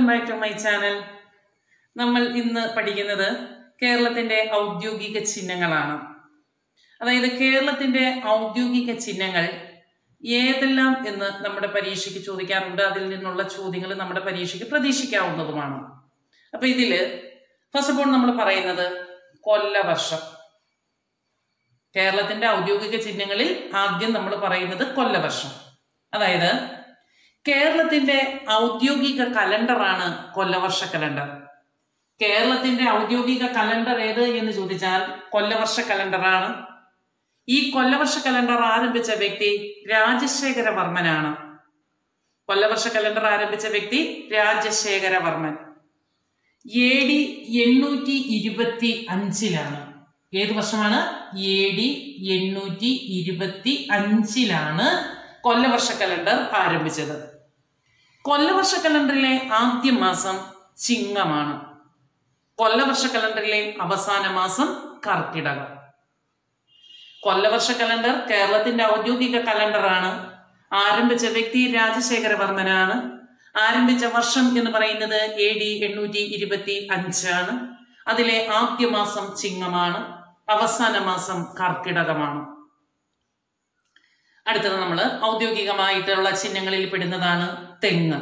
back to my channel നമ്മൾ ഇന്ന് പഠിക്കുന്നത് കേരളത്തിന്റെ ഔദ്യോഗിക ചിഹ്നങ്ങളാണ് അതായത് കേരളത്തിന്റെ ഔദ്യോഗിക ചിഹ്നങ്ങൾ ഏതെല്ലാം എന്ന് നമ്മുടെ പരീക്ഷയ്ക്ക് ചോദിക്കാറുണ്ട് അതിൽ നിന്നുള്ള ചോദ്യങ്ങൾ നമ്മുടെ പരീക്ഷയ്ക്ക് പ്രതീക്ഷിക്കാവുന്നതുമാണ് അപ്പൊ ഇതില് ഫസ്റ്റ് ഓഫ് ഓൾ നമ്മൾ പറയുന്നത് കൊല്ലവർഷം കേരളത്തിന്റെ ഔദ്യോഗിക ചിഹ്നങ്ങളിൽ ആദ്യം നമ്മൾ പറയുന്നത് കൊല്ലവർഷം അതായത് കേരളത്തിന്റെ ഔദ്യോഗിക കലണ്ടറാണ് കൊല്ലവർഷ കലണ്ടർ കേരളത്തിന്റെ ഔദ്യോഗിക കലണ്ടർ ഏത് എന്ന് ചോദിച്ചാൽ കൊല്ലവർഷ കലണ്ടറാണ് ഈ കൊല്ലവർഷ കലണ്ടർ ആരംഭിച്ച വ്യക്തി രാജശേഖരവർമ്മനാണ് കൊല്ലവർഷ കലണ്ടർ ആരംഭിച്ച വ്യക്തി രാജശേഖരവർമ്മൻ എ ഡി എണ്ണൂറ്റി ഇരുപത്തി അഞ്ചിലാണ് ഏത് വർഷമാണ് എ ഡി എണ്ണൂറ്റി ഇരുപത്തി അഞ്ചിലാണ് കൊല്ലവർഷ കലണ്ടർ ആരംഭിച്ചത് കൊല്ലവർഷ കലണ്ടറിലെ ആദ്യ മാസം ചിങ്ങമാണ് കൊല്ലവർഷ കലണ്ടറിലെ അവസാന മാസം കർക്കിടകം കൊല്ലവർഷ കലണ്ടർ കേരളത്തിന്റെ ഔദ്യോഗിക കലണ്ടറാണ് ആരംഭിച്ച വ്യക്തി രാജശേഖരവർമ്മനാണ് ആരംഭിച്ച വർഷം എന്ന് പറയുന്നത് എ ഡി എണ്ണൂറ്റി ഇരുപത്തി അഞ്ചാണ് അതിലെ ആദ്യ മാസം ചിങ്ങമാണ് അവസാന മാസം കർക്കിടകമാണ് അടുത്തത് നമ്മൾ ഔദ്യോഗികമായിട്ടുള്ള ചിഹ്നങ്ങളിൽ പെടുന്നതാണ് തെങ്ങ്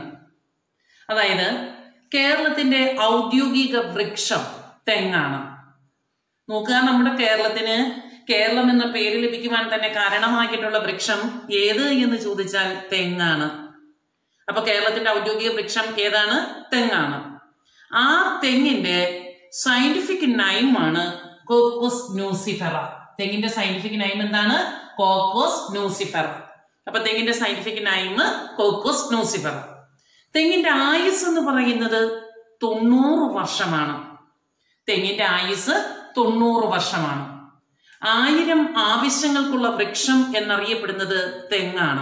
അതായത് കേരളത്തിന്റെ ഔദ്യോഗിക വൃക്ഷം തെങ്ങാണ് നോക്കുക നമ്മുടെ കേരളത്തിന് കേരളം എന്ന പേര് ലഭിക്കുവാൻ തന്നെ കാരണമായിട്ടുള്ള വൃക്ഷം ഏത് എന്ന് ചോദിച്ചാൽ തെങ്ങാണ് അപ്പൊ കേരളത്തിന്റെ ഔദ്യോഗിക വൃക്ഷം ഏതാണ് തെങ്ങാണ് ആ തെങ്ങിന്റെ സയന്റിഫിക് നൈമാണ് കോക്കോസ് ന്യൂസിഫെറ തെങ്ങിന്റെ സയന്റിഫിക് നൈം എന്താണ് കോക്കോസ് ന്യൂസിഫെറ അപ്പൊ തെങ്ങിന്റെ സയന്റിഫിക് നൈം കോക്കോസ് ന്യൂസിഫെറ തെങ്ങിന്റെ ആയുസ് എന്ന് പറയുന്നത് തൊണ്ണൂറ് വർഷമാണ് തെങ്ങിന്റെ ആയുസ് തൊണ്ണൂറ് വർഷമാണ് ആയിരം ആവശ്യങ്ങൾക്കുള്ള വൃക്ഷം എന്നറിയപ്പെടുന്നത് തെങ്ങാണ്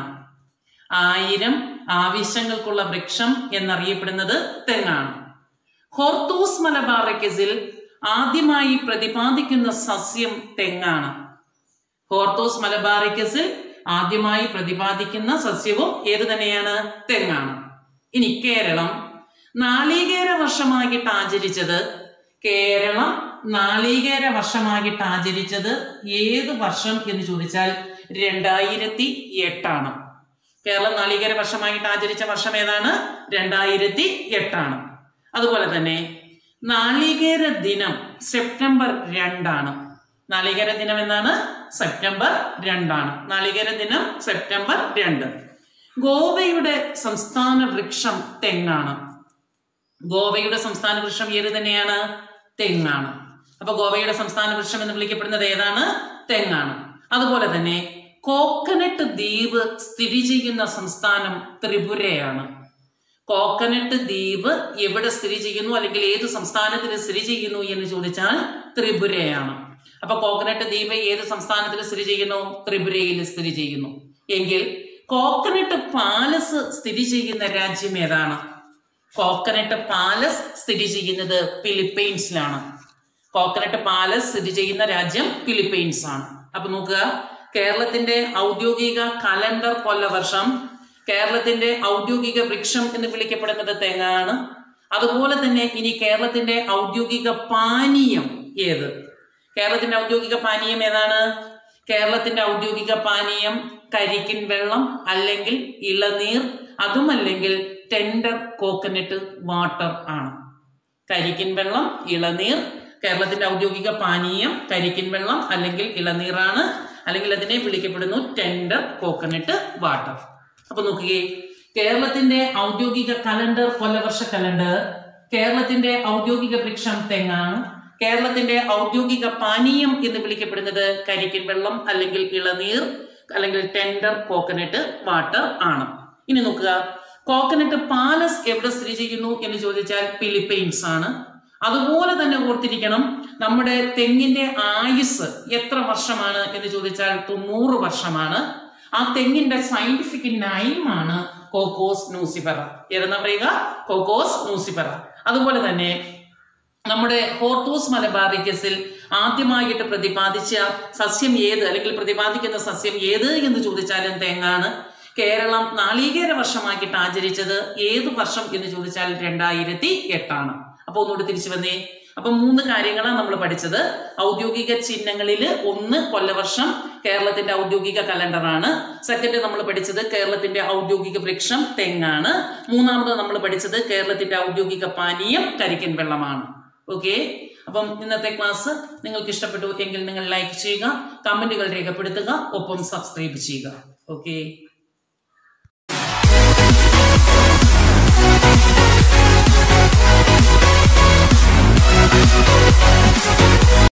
ആയിരം ആവശ്യങ്ങൾക്കുള്ള വൃക്ഷം എന്നറിയപ്പെടുന്നത് തെങ്ങാണ് ഹോർത്തൂസ് മലബാറക്കസിൽ ആദ്യമായി പ്രതിപാദിക്കുന്ന സസ്യം തെങ്ങാണ് ഹോർത്തോസ് മലബാറിക്കസിൽ ആദ്യമായി പ്രതിപാദിക്കുന്ന സസ്യവും ഏത് തന്നെയാണ് തെങ്ങാണ് ഇനി കേരളം നാളികേര വർഷമായിട്ട് ആചരിച്ചത് കേരളം നാളികേര വർഷമായിട്ട് ആചരിച്ചത് ഏത് വർഷം എന്ന് ചോദിച്ചാൽ രണ്ടായിരത്തി എട്ടാണ് കേരളം നാളികേര വർഷമായിട്ട് ആചരിച്ച വർഷം ഏതാണ് രണ്ടായിരത്തി എട്ടാണ് അതുപോലെ തന്നെ നാളികേര ദിനം സെപ്റ്റംബർ രണ്ടാണ് നാളികേര ദിനം എന്നാണ് സെപ്റ്റംബർ രണ്ടാണ് നാളികേര ദിനം സെപ്റ്റംബർ രണ്ട് ഗോവയുടെ സംസ്ഥാന വൃക്ഷം തെങ്ങാണ് ഗോവയുടെ സംസ്ഥാന വൃക്ഷം ഏത് തന്നെയാണ് തെങ്ങാണ് അപ്പൊ ഗോവയുടെ സംസ്ഥാന വൃക്ഷം എന്ന് വിളിക്കപ്പെടുന്നത് ഏതാണ് തെങ്ങാണ് അതുപോലെ തന്നെ കോക്കനട്ട് ദ്വീപ് സ്ഥിതി ചെയ്യുന്ന സംസ്ഥാനം ത്രിപുരയാണ് കോക്കനട്ട് ദ്വീപ് എവിടെ സ്ഥിതി ചെയ്യുന്നു അല്ലെങ്കിൽ ഏത് സംസ്ഥാനത്തിൽ സ്ഥിതി ചെയ്യുന്നു എന്ന് ചോദിച്ചാൽ ത്രിപുരയാണ് അപ്പൊ കോക്കനട്ട് ദ്വീപ് ഏത് സംസ്ഥാനത്തിൽ സ്ഥിതി ചെയ്യുന്നു ത്രിപുരയിൽ സ്ഥിതി ചെയ്യുന്നു എങ്കിൽ കോക്കനട്ട് പാലസ് സ്ഥിതി ചെയ്യുന്ന രാജ്യം ഏതാണ് കോക്കനട്ട് പാലസ് സ്ഥിതി ചെയ്യുന്നത് ഫിലിപ്പൈൻസിലാണ് കോക്കനട്ട് പാലസ് സ്ഥിതി ചെയ്യുന്ന രാജ്യം ഫിലിപ്പൈൻസ് ആണ് അപ്പൊ നോക്കുക കേരളത്തിന്റെ ഔദ്യോഗിക കലണ്ടർ കൊല്ലവർഷം കേരളത്തിന്റെ ഔദ്യോഗിക വൃക്ഷം എന്ന് വിളിക്കപ്പെടുന്നത് തെങ്ങാണ് അതുപോലെ തന്നെ ഇനി കേരളത്തിന്റെ ഔദ്യോഗിക പാനീയം ഏത് കേരളത്തിന്റെ ഔദ്യോഗിക പാനീയം ഏതാണ് കേരളത്തിന്റെ ഔദ്യോഗിക പാനീയം കരിക്കിൻ വെള്ളം അല്ലെങ്കിൽ ഇളനീർ അതുമല്ലെങ്കിൽ ടെൻഡർ കോക്കനട്ട് വാട്ടർ ആണ് കരിക്കിൻ വെള്ളം ഇളനീർ കേരളത്തിന്റെ ഔദ്യോഗിക പാനീയം കരിക്കിൻ വെള്ളം അല്ലെങ്കിൽ ഇളനീറാണ് അല്ലെങ്കിൽ അതിനെ വിളിക്കപ്പെടുന്നു ടെൻഡർ കോക്കനട്ട് വാട്ടർ അപ്പൊ നോക്കുകയെ കേരളത്തിന്റെ ഔദ്യോഗിക കലണ്ടർ കൊല്ലവർഷ കലണ്ടർ കേരളത്തിന്റെ ഔദ്യോഗിക വൃക്ഷം തെങ്ങാണ് കേരളത്തിന്റെ ഔദ്യോഗിക പാനീയം എന്ന് വിളിക്കപ്പെടുന്നത് കരിക്കിൻ വെള്ളം അല്ലെങ്കിൽ ഇളനീർ അല്ലെങ്കിൽ ടെൻഡർ കോക്കനട്ട് വാട്ടർ ആണ് ഇനി നോക്കുക കോക്കനട്ട് പാലസ് എവിടെ സ്ഥിതി ചെയ്യുന്നു എന്ന് ചോദിച്ചാൽ ഫിലിപ്പൈൻസ് ആണ് അതുപോലെ തന്നെ ഓർത്തിരിക്കണം നമ്മുടെ തെങ്ങിന്റെ ആയുസ് എത്ര വർഷമാണ് എന്ന് ചോദിച്ചാൽ തൊണ്ണൂറ് വർഷമാണ് ആ തെങ്ങിന്റെ സയന്റിഫിക് നൈമാണ് കോക്കോസ് ന്യൂസിഫെറ ഏതെന്നാ പറയുക കോക്കോസ് ന്യൂസിഫെറ അതുപോലെ തന്നെ നമ്മുടെ ഹോർത്തൂസ് മലബാറിക്കസിൽ ആദ്യമായിട്ട് പ്രതിപാദിച്ച സസ്യം ഏത് അല്ലെങ്കിൽ പ്രതിപാദിക്കുന്ന സസ്യം ഏത് എന്ന് ചോദിച്ചാലും തേങ്ങാണ് കേരളം നാളികേര വർഷമാക്കിയിട്ട് ആചരിച്ചത് ഏത് വർഷം എന്ന് ചോദിച്ചാൽ രണ്ടായിരത്തി എട്ടാണ് അപ്പൊ ഒന്നുകൂടി തിരിച്ചു വന്നേ അപ്പൊ മൂന്ന് കാര്യങ്ങളാണ് നമ്മൾ പഠിച്ചത് ഔദ്യോഗിക ചിഹ്നങ്ങളിൽ ഒന്ന് കൊല്ലവർഷം കേരളത്തിന്റെ ഔദ്യോഗിക കലണ്ടറാണ് സെക്കൻഡ് നമ്മൾ പഠിച്ചത് കേരളത്തിന്റെ ഔദ്യോഗിക വൃക്ഷം തെങ്ങാണ് മൂന്നാമത് നമ്മൾ പഠിച്ചത് കേരളത്തിന്റെ ഔദ്യോഗിക പാനീയം കരിക്കൻ വെള്ളമാണ് ഓക്കെ അപ്പം ഇന്നത്തെ ക്ലാസ് നിങ്ങൾക്ക് ഇഷ്ടപ്പെട്ടു എങ്കിൽ നിങ്ങൾ ലൈക്ക് ചെയ്യുക കമന്റുകൾ രേഖപ്പെടുത്തുക ഒപ്പം സബ്സ്ക്രൈബ് ചെയ്യുക ഓക്കെ